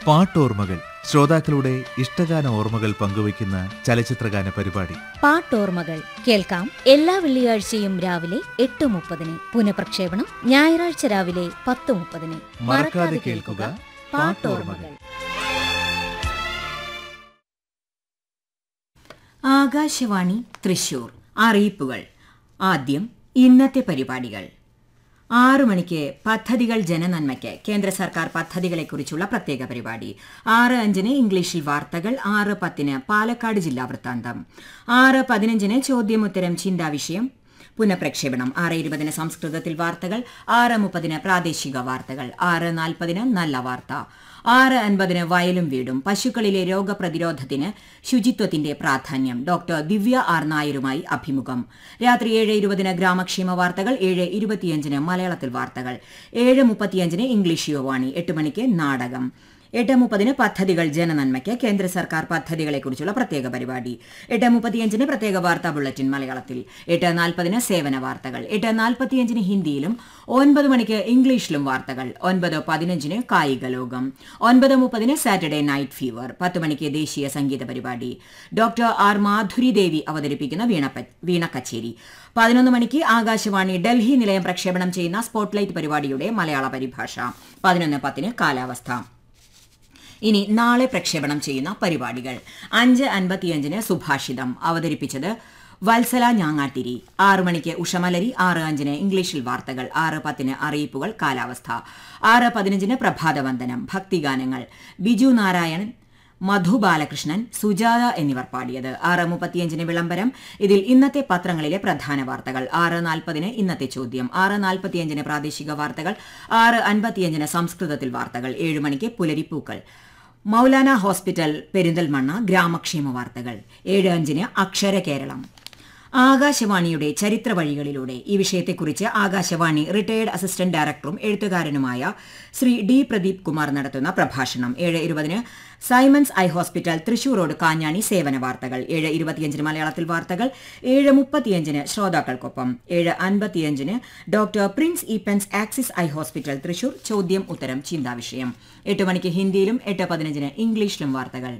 പാട്ടോർമ്മകൾ ശ്രോതാക്കളുടെ ഇഷ്ടഗാന ഓർമ്മകൾ പങ്കുവയ്ക്കുന്ന ചലച്ചിത്രഗാന പരിപാടി പാട്ടോർമ്മകൾ കേൾക്കാം എല്ലാ വെള്ളിയാഴ്ചയും രാവിലെ എട്ട് മുപ്പതിന് പുനഃപ്രക്ഷേപണം ഞായറാഴ്ച രാവിലെ പത്ത് മുപ്പതിന് മറക്കാതെ കേൾക്കുക പാട്ടോർമ്മകൾ ആകാശവാണി തൃശൂർ അറിയിപ്പുകൾ ആദ്യം ഇന്നത്തെ പരിപാടികൾ ആറു മണിക്ക് പദ്ധതികൾ ജനനന്മയ്ക്ക് കേന്ദ്ര സർക്കാർ പദ്ധതികളെക്കുറിച്ചുള്ള പ്രത്യേക പരിപാടി ആറ് അഞ്ചിന് ഇംഗ്ലീഷിൽ വാർത്തകൾ ആറ് പത്തിന് പാലക്കാട് ജില്ലാ വൃത്താന്തം ആറ് പതിനഞ്ചിന് ചോദ്യമുത്തരം ചിന്താവിഷയം പുനഃപ്രക്ഷേപണം ആറ് ഇരുപതിന് സംസ്കൃതത്തിൽ വാർത്തകൾ ആറ് മുപ്പതിന് പ്രാദേശിക വാർത്തകൾ ആറ് നാൽപ്പതിന് നല്ല വാർത്ത ആറ് അൻപതിന് വയലും വീടും പശുക്കളിലെ രോഗപ്രതിരോധത്തിന് ശുചിത്വത്തിന്റെ പ്രാധാന്യം ഡോക്ടർ ദിവ്യ ആർ നായരുമായി അഭിമുഖം രാത്രി ഏഴ് ഇരുപതിന് ഗ്രാമക്ഷേമ വാർത്തകൾ ഏഴ് ഇരുപത്തിയഞ്ചിന് മലയാളത്തിൽ വാർത്തകൾ ഏഴ് മുപ്പത്തിയഞ്ചിന് ഇംഗ്ലീഷ് യുവാണി എട്ട് മണിക്ക് നാടകം എട്ട് മുപ്പതിന് പദ്ധതികൾ ജനനന്മയ്ക്ക് കേന്ദ്ര സർക്കാർ പദ്ധതികളെക്കുറിച്ചുള്ള പ്രത്യേക പരിപാടി എട്ട് മുപ്പത്തിയഞ്ചിന് പ്രത്യേക വാർത്താ ബുള്ളറ്റിൻ മലയാളത്തിൽ എട്ട് നാൽപ്പതിന് സേവന വാർത്തകൾ എട്ട് നാൽപ്പത്തിയഞ്ചിന് ഹിന്ദിയിലും ഒൻപത് മണിക്ക് ഇംഗ്ലീഷിലും വാർത്തകൾ ഒൻപത് പതിനഞ്ചിന് കായിക ലോകം ഒൻപത് മുപ്പതിന് സാറ്റർഡേ നൈറ്റ് ഫീവർ പത്ത് മണിക്ക് ദേശീയ സംഗീത പരിപാടി ഡോക്ടർ ആർ മാധുരി ദേവി അവതരിപ്പിക്കുന്ന വീണ വീണ കച്ചേരി പതിനൊന്ന് മണിക്ക് ആകാശവാണി ഡൽഹി നിലയം പ്രക്ഷേപണം ചെയ്യുന്ന സ്പോട്ട്ലൈറ്റ് പരിപാടിയുടെ മലയാള പരിഭാഷ പതിനൊന്ന് പത്തിന് കാലാവസ്ഥ ഇനി നാളെ പ്രക്ഷേപണം ചെയ്യുന്ന പരിപാടികൾ അഞ്ച് അൻപത്തിയഞ്ചിന് സുഭാഷിതം അവതരിപ്പിച്ചത് വത്സല ഞാങ്ങാട്ടിരി ആറ് മണിക്ക് ഉഷമലരി ആറ് അഞ്ചിന് ഇംഗ്ലീഷിൽ വാർത്തകൾ ആറ് പത്തിന് അറിയിപ്പുകൾ കാലാവസ്ഥ ആറ് പതിനഞ്ചിന് പ്രഭാതവന്ദനം ഭക്തിഗാനങ്ങൾ ബിജു നാരായണൻ മധു ബാലകൃഷ്ണൻ സുജാത എന്നിവർ പാടിയത് ആറ് മുപ്പത്തിയഞ്ചിന് വിളംബരം ഇതിൽ ഇന്നത്തെ പത്രങ്ങളിലെ പ്രധാന വാർത്തകൾ ആറ് നാൽപ്പതിന് ഇന്നത്തെ ചോദ്യം ആറ് നാൽപ്പത്തിയഞ്ചിന് പ്രാദേശിക വാർത്തകൾ ആറ് അൻപത്തിയഞ്ചിന് സംസ്കൃതത്തിൽ വാർത്തകൾ ഏഴ് മണിക്ക് പുലരിപ്പൂക്കൾ മൗലാന ഹോസ്പിറ്റൽ പെരിന്തൽമണ്ണ ഗ്രാമക്ഷേമ വാർത്തകൾ ഏഴ് അഞ്ചിന് അക്ഷര കേരളം ആകാശവാണിയുടെ ചരിത്ര വഴികളിലൂടെ ഈ വിഷയത്തെക്കുറിച്ച് ആകാശവാണി റിട്ടയേർഡ് അസിസ്റ്റന്റ് ഡയറക്ടറും എഴുത്തുകാരനുമായ ശ്രീ ഡി പ്രദീപ് കുമാർ നടത്തുന്ന പ്രഭാഷണം ഏഴ് ഇരുപതിന് Simon's eye hospital Thrissur road Kanjani സേവന വാർത്തകൾ ഏഴ് ഇരുപത്തിയഞ്ചിന് മലയാളത്തിൽ വാർത്തകൾ ഏഴ് മുപ്പത്തിയഞ്ചിന് ശ്രോതാക്കൾക്കൊപ്പം ഏഴ് അൻപത്തിയഞ്ചിന് doctor Prince Eapen's Axis eye hospital Thrissur ചോദ്യം ഉത്തരം ചിന്താവിഷയം എട്ട് മണിക്ക് ഹിന്ദിയിലും എട്ട് പതിനഞ്ചിന് ഇംഗ്ലീഷിലും വാർത്തകൾ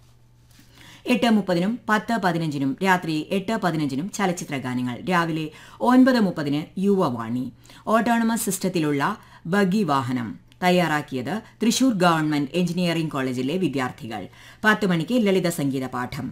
എട്ട് മുപ്പതിനും പത്ത് പതിനഞ്ചിനും രാത്രി എട്ട് പതിനഞ്ചിനും ചലച്ചിത്ര ഗാനങ്ങൾ രാവിലെ ഒൻപത് മുപ്പതിന് യുവവാണി ഓട്ടോണമസ് സിസ്റ്റത്തിലുള്ള ബഗി വാഹനം തയ്യാറാക്കിയത് തൃശൂർ ഗവൺമെന്റ് എഞ്ചിനീയറിംഗ് കോളേജിലെ വിദ്യാർത്ഥികൾ പത്ത് മണിക്ക് ലളിത സംഗീത പാഠം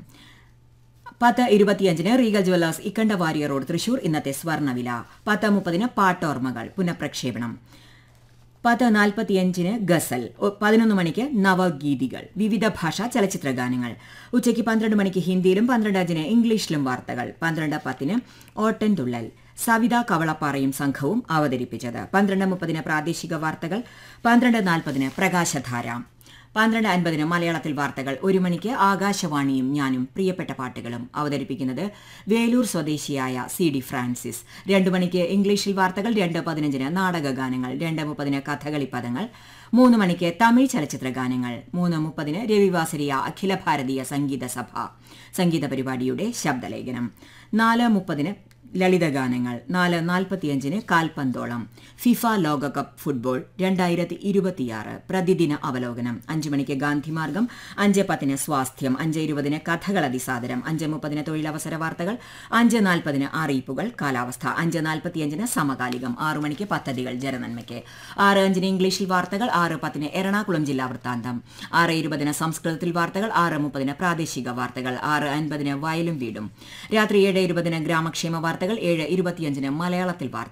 പത്ത് ഇരുപത്തിയഞ്ചിന് Regal jewellers Ikkanda Warrier road Thrissur ഇന്നത്തെ സ്വർണ്ണവില പത്ത് മുപ്പതിന് പാട്ടോർമ്മകൾ പുനഃപ്രക്ഷേപണം പത്ത് നാൽപ്പത്തിയഞ്ചിന് ഗസൽ ഒ- പതിനൊന്ന് മണിക്ക് നവഗീതികൾ വിവിധ ഭാഷാ ചലച്ചിത്ര ഗാനങ്ങൾ ഉച്ചയ്ക്ക് പന്ത്രണ്ട് മണിക്ക് ഹിന്ദിയിലും പന്ത്രണ്ട് അഞ്ചിന് ഇംഗ്ലീഷിലും വാർത്തകൾ പന്ത്രണ്ട് പത്തിന് ഓട്ടൻ തുള്ളൽ സവിത കവളപ്പാറയും സംഘവും അവതരിപ്പിച്ചത് പന്ത്രണ്ട് മുപ്പതിന് പ്രാദേശിക വാർത്തകൾ പന്ത്രണ്ട് നാൽപ്പതിന് പ്രകാശധാര പന്ത്രണ്ട് അൻപതിന് മലയാളത്തിൽ വാർത്തകൾ ഒരു മണിക്ക് ആകാശവാണിയും ഞാനും പ്രിയപ്പെട്ട പാട്ടുകളും അവതരിപ്പിക്കുന്നത് വേലൂർ സ്വദേശിയായ സി ഡി ഫ്രാൻസിസ് രണ്ടു മണിക്ക് ഇംഗ്ലീഷിൽ വാർത്തകൾ രണ്ട് പതിനഞ്ചിന് നാടക ഗാനങ്ങൾ രണ്ട് മുപ്പതിന് കഥകളി പദങ്ങൾ മൂന്ന് മണിക്ക് തമിഴ് ചലച്ചിത്ര ഗാനങ്ങൾ മൂന്ന് മുപ്പതിന് രവിവാസരിയ അഖില ഭാരതീയ സംഗീത സഭ സംഗീത പരിപാടിയുടെ ശബ്ദലേഖനം നാല് മുപ്പതിന് ലളിതഗാനങ്ങൾ നാല് നാൽപ്പത്തിയഞ്ചിന് കാൽപന്തോളം ഫിഫ ലോകകപ്പ് ഫുട്ബോൾ രണ്ടായിരത്തി ഇരുപത്തിയാറ് പ്രതിദിന അവലോകനം അഞ്ച് മണിക്ക് ഗാന്ധിമാർഗം അഞ്ച് പത്തിന് സ്വാസ്ഥ്യം അഞ്ച് ഇരുപതിന് കഥകൾ അതിസാദരം അഞ്ച് മുപ്പതിന് തൊഴിലവസര വാർത്തകൾ അഞ്ച് നാൽപ്പതിന് അറിയിപ്പുകൾ കാലാവസ്ഥ അഞ്ച് നാൽപ്പത്തിയഞ്ചിന് സമകാലികം ആറു മണിക്ക് പദ്ധതികൾ ജനനന്മയ്ക്ക് ആറ് അഞ്ചിന് ഇംഗ്ലീഷിൽ വാർത്തകൾ ആറ് പത്തിന് എറണാകുളം ജില്ലാ വൃത്താന്തം ആറ് ഇരുപതിന് സംസ്കൃതത്തിൽ വാർത്തകൾ ആറ് മുപ്പതിന് പ്രാദേശിക വാർത്തകൾ ആറ് അൻപതിന് വയലും വീടും രാത്രി ഏഴ് ഇരുപതിന് ഗ്രാമക്ഷേമ വാർത്തകൾ ഏഴ് ഇരുപത്തിയഞ്ചിന് മലയാളത്തിൽ വാർത്തകൾ